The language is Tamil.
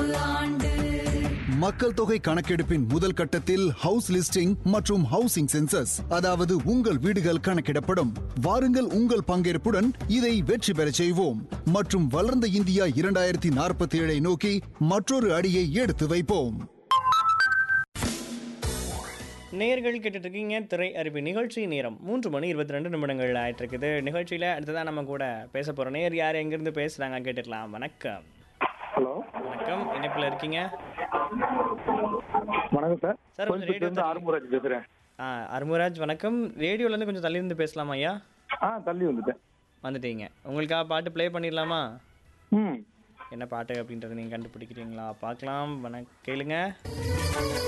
ஆண்டு மக்கள் தொகை கணக்கெடுப்பின் முதல் கட்டத்தில் ஹவுஸ் லிஸ்டிங் மற்றும் ஹவுசிங் சென்சஸ் அதாவது உங்கள் வீடுகள் கணக்கிடப்படும் வாருங்கள் உங்கள் பங்கேற்புடன் இதை வெற்றி பெறச் செய்வோம் மற்றும் வளர்ந்த இந்தியா இரண்டாயிரத்தி நாற்பத்தி ஏழை நோக்கி மற்றொரு அடியை எடுத்து வைப்போம் நேர்கள் கேட்டுட்டு இருக்கீங்க திரை அறிவு நிகழ்ச்சி நேரம் மூன்று மணி இருபத்தி ரெண்டு நிமிடங்கள் ஆயிட்டு இருக்குது நிகழ்ச்சியில் அடுத்ததான் நம்ம கூட பேச போகிறோம் நேர் யார் எங்கேருந்து பேசுகிறாங்க கேட்டுக்கலாம் வணக்கம் ஹலோ வணக்கம் இணைப்பில் இருக்கீங்க வணக்கம் சார் சார், கொஞ்சம் கோயம்புத்தூர்ல இருந்து ரேடியோ ஆறுமுகராஜ் பேசுறேன் ஆ அருமுராஜ் வணக்கம் ரேடியோலேருந்து கொஞ்சம் தள்ளி இருந்து பேசலாமா ஐயா ஆ தள்ளி வந்துட்டேன் வந்துட்டீங்க உங்களுக்காக பாட்டு ப்ளே பண்ணிடலாமா ம் என்ன பாட்டு அப்படின்றத நீங்கள் கண்டுபிடிக்கிறீங்களா பார்க்கலாம் வணக்கம் கேளுங்க